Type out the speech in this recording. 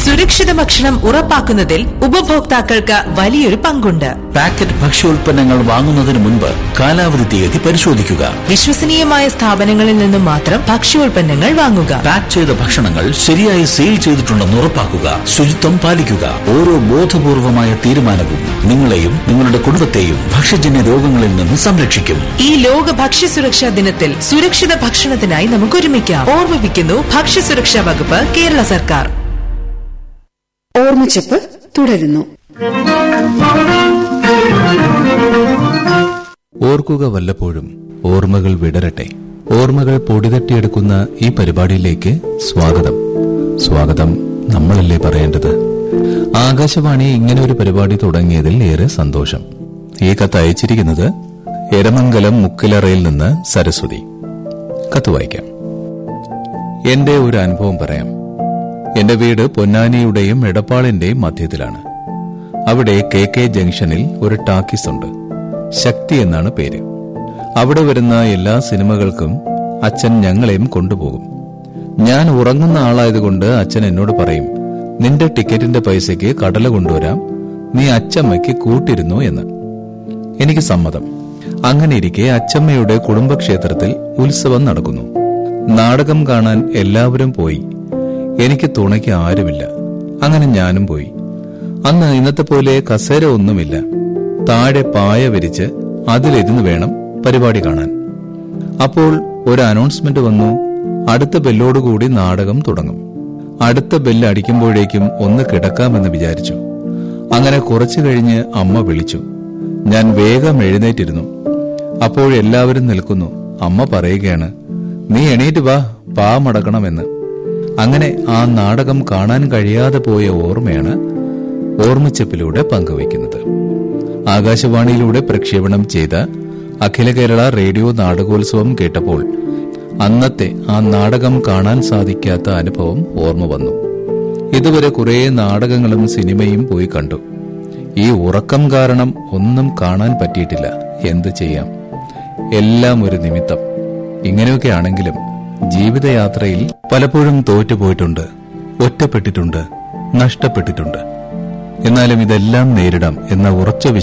സുരക്ഷിത ഭക്ഷണം ഉറപ്പാക്കുന്നതിൽ ഉപഭോക്താക്കൾക്ക് വലിയൊരു പങ്കുണ്ട് പാക്കറ്റ് ഭക്ഷ്യോൽപ്പന്നങ്ങൾ വാങ്ങുന്നതിന് മുൻപ് കാലാവധി തീയതി പരിശോധിക്കുക വിശ്വസനീയമായ സ്ഥാപനങ്ങളിൽ നിന്നും മാത്രം ഭക്ഷ്യോൽപ്പന്നങ്ങൾ വാങ്ങുക പാക്ക് ചെയ്ത ഭക്ഷണങ്ങൾ ശരിയായി സീൽ ചെയ്തിട്ടുണ്ടെന്ന് ഉറപ്പാക്കുക ശുചിത്വം പാലിക്കുക ഓരോ ബോധപൂർവമായ തീരുമാനവും നിങ്ങളെയും നിങ്ങളുടെ കുടുംബത്തെയും ഭക്ഷ്യജന്യ രോഗങ്ങളിൽ നിന്ന് സംരക്ഷിക്കും ഈ ലോക ഭക്ഷ്യസുരക്ഷാ ദിനത്തിൽ സുരക്ഷിത ഭക്ഷണത്തിനായി നമുക്ക് ഒരുമിക്കാം ഓർമ്മിപ്പിക്കുന്നു ഭക്ഷ്യസുരക്ഷാ വകുപ്പ് കേരള സർക്കാർ ഓർമ്മച്ചപ്പ് തുടരുന്നു ഓർക്കുക വല്ലപ്പോഴും ഓർമ്മകൾ വിടരട്ടെ ഓർമ്മകൾ പൊടിതട്ടിയെടുക്കുന്ന ഈ പരിപാടിയിലേക്ക് സ്വാഗതം സ്വാഗതം നമ്മളല്ലേ പറയേണ്ടത് ആകാശവാണി ഇങ്ങനെ ഒരു പരിപാടി തുടങ്ങിയതിൽ ഏറെ സന്തോഷം ഈ കത്ത് അയച്ചിരിക്കുന്നത് എരമംഗലം മുക്കിലറയിൽ നിന്ന് സരസ്വതി കത്ത് വായിക്കാം എന്റെ ഒരു അനുഭവം പറയാം എന്റെ വീട് പൊന്നാനിയുടെയും എടപ്പാളിന്റെയും മധ്യത്തിലാണ് അവിടെ കെ കെ ജംഗ്ഷനിൽ ഒരു ടാക്കീസ് ഉണ്ട് ശക്തി എന്നാണ് പേര് അവിടെ വരുന്ന എല്ലാ സിനിമകൾക്കും അച്ഛൻ ഞങ്ങളെയും കൊണ്ടുപോകും ഞാൻ ഉറങ്ങുന്ന ആളായതുകൊണ്ട് അച്ഛൻ എന്നോട് പറയും നിന്റെ ടിക്കറ്റിന്റെ പൈസയ്ക്ക് കടല കൊണ്ടുവരാം നീ അച്ചമ്മയ്ക്ക് കൂട്ടിരുന്നു എന്ന് എനിക്ക് സമ്മതം അങ്ങനെ ഇരിക്കെ അച്ചമ്മയുടെ കുടുംബക്ഷേത്രത്തിൽ ഉത്സവം നടക്കുന്നു നാടകം കാണാൻ എല്ലാവരും പോയി എനിക്ക് തുണയ്ക്ക് ആരുമില്ല അങ്ങനെ ഞാനും പോയി അന്ന് ഇന്നത്തെ പോലെ കസേര ഒന്നുമില്ല താഴെ പായ വിരിച്ച് അതിലിരുന്ന് വേണം പരിപാടി കാണാൻ അപ്പോൾ ഒരു അനൗൺസ്മെന്റ് വന്നു അടുത്ത ബെല്ലോടുകൂടി നാടകം തുടങ്ങും അടുത്ത ബെല്ല് അടിക്കുമ്പോഴേക്കും ഒന്ന് കിടക്കാമെന്ന് വിചാരിച്ചു അങ്ങനെ കുറച്ചു കഴിഞ്ഞ് അമ്മ വിളിച്ചു ഞാൻ വേഗം എഴുന്നേറ്റിരുന്നു അപ്പോഴെല്ലാവരും നിൽക്കുന്നു അമ്മ പറയുകയാണ് നീ എണീറ്റ് വാ പാ മടക്കണമെന്ന് അങ്ങനെ ആ നാടകം കാണാൻ കഴിയാതെ പോയ ഓർമ്മയാണ് ഓർമ്മച്ചപ്പിലൂടെ പങ്കുവയ്ക്കുന്നത് ആകാശവാണിയിലൂടെ പ്രക്ഷേപണം ചെയ്ത അഖില കേരള റേഡിയോ നാടകോത്സവം കേട്ടപ്പോൾ അന്നത്തെ ആ നാടകം കാണാൻ സാധിക്കാത്ത അനുഭവം ഓർമ്മ വന്നു ഇതുവരെ കുറേ നാടകങ്ങളും സിനിമയും പോയി കണ്ടു ഈ ഉറക്കം കാരണം ഒന്നും കാണാൻ പറ്റിയിട്ടില്ല എന്ത് ചെയ്യാം എല്ലാം ഒരു നിമിത്തം ഇങ്ങനെയൊക്കെ ആണെങ്കിലും ജീവിതയാത്രയിൽ പലപ്പോഴും തോറ്റുപോയിട്ടുണ്ട് ഒറ്റപ്പെട്ടിട്ടുണ്ട് നഷ്ടപ്പെട്ടിട്ടുണ്ട് എന്നാലും ഇതെല്ലാം നേരിടാം എന്ന ഉറച്ച